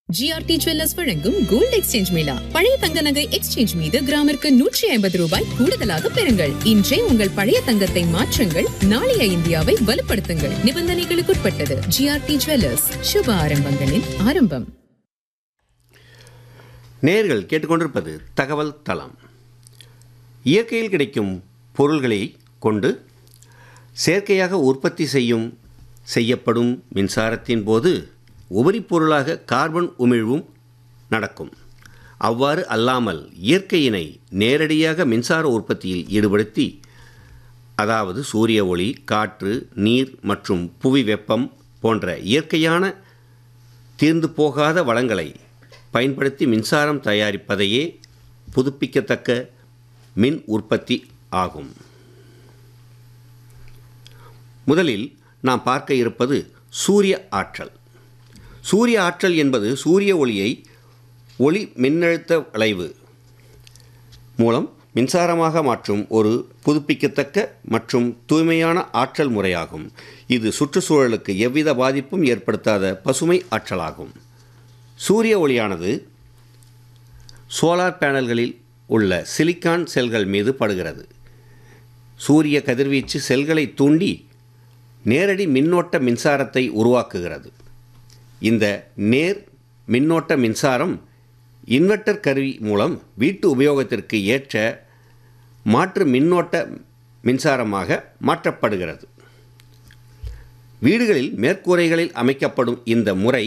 GRT jewellers வழங்கும் gold exchange mela பழைய தங்க நகை எக்ஸ்சேஞ்ச் மீது கிராமிற்கு நூற்றி ஐம்பது ரூபாய் கூடுதலாக பெறுங்கள் இன்றே உங்கள் பழைய தங்கத்தை மாற்றுங்கள் நாளைய இந்தியாவை வலுப்படுத்துங்கள் நிபந்தனைகளுக்குட்பட்டது ஜிஆர்டி ஜுவல்லர்ஸ் சுப ஆரம்பங்களின் ஆரம்பம் நேர்கள் கேட்டுக்கொண்டிருப்பது தகவல் தளம் இயற்கையில் கிடைக்கும் பொருள்களை கொண்டு செயற்கையாக உற்பத்தி செய்யும் செய்யப்படும் மின்சாரத்தின் போது உபரிப் பொருளாக கார்பன் உமிழ்வும் நடக்கும் அவ்வாறு அல்லாமல் இயற்கையினை நேரடியாக மின்சார உற்பத்தியில் ஈடுபடுத்தி அதாவது சூரிய ஒளி காற்று நீர் மற்றும் புவி வெப்பம் போன்ற இயற்கையான தீர்ந்து போகாத வளங்களை பயன்படுத்தி மின்சாரம் தயாரிப்பதையே புதுப்பிக்கத்தக்க மின் உற்பத்தி ஆகும் முதலில் நாம் பார்க்க இருப்பது சூரிய ஆற்றல் சூரிய ஆற்றல் என்பது சூரிய ஒளியை ஒளி மின்னழுத்த வளைவு மூலம் மின்சாரமாக மாற்றும் ஒரு புதுப்பிக்கத்தக்க மற்றும் தூய்மையான ஆற்றல் முறையாகும் இது சுற்றுச்சூழலுக்கு எவ்வித பாதிப்பும் ஏற்படுத்தாத பசுமை ஆற்றலாகும் சூரிய ஒளியானது சோலார் பேனல்களில் உள்ள சிலிக்கான் செல்கள் மீது படுகிறது சூரிய கதிர்வீச்சு செல்களை தூண்டி நேரடி மின்னோட்ட மின்சாரத்தை உருவாக்குகிறது இந்த நேர் மின்னோட்ட மின்சாரம் இன்வெர்ட்டர் கருவி மூலம் வீட்டு உபயோகத்திற்கு ஏற்ற மாற்று மின்னோட்ட மின்சாரமாக மாற்றப்படுகிறது வீடுகளில் மேற்கூரைகளில் அமைக்கப்படும் இந்த முறை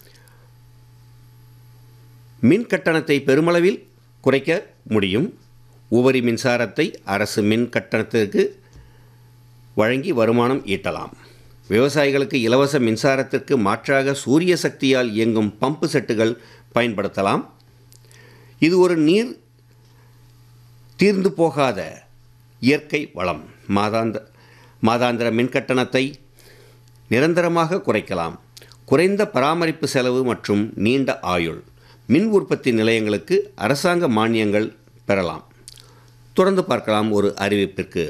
மின் கட்டணத்தை பெருமளவில் குறைக்க முடியும் உபரி மின்சாரத்தை அரசு மின் கட்டணத்திற்கு வழங்கி வருமானம் ஈட்டலாம் விவசாயிகளுக்கு இலவச மின்சாரத்திற்கு மாற்றாக சூரிய சக்தியால் இயங்கும் பம்பு செட்டுகள் பயன்படுத்தலாம் இது ஒரு நீர் தீர்ந்து போகாத இயற்கை வளம் மாதாந்த மாதாந்திர மின் கட்டணத்தை நிரந்தரமாக குறைக்கலாம் குறைந்த பராமரிப்பு செலவு மற்றும் நீண்ட ஆயுள் மின் உற்பத்தி நிலையங்களுக்கு அரசாங்க மானியங்கள் பெறலாம் தொடர்ந்து பார்க்கலாம் ஒரு அறிவிப்பிற்கு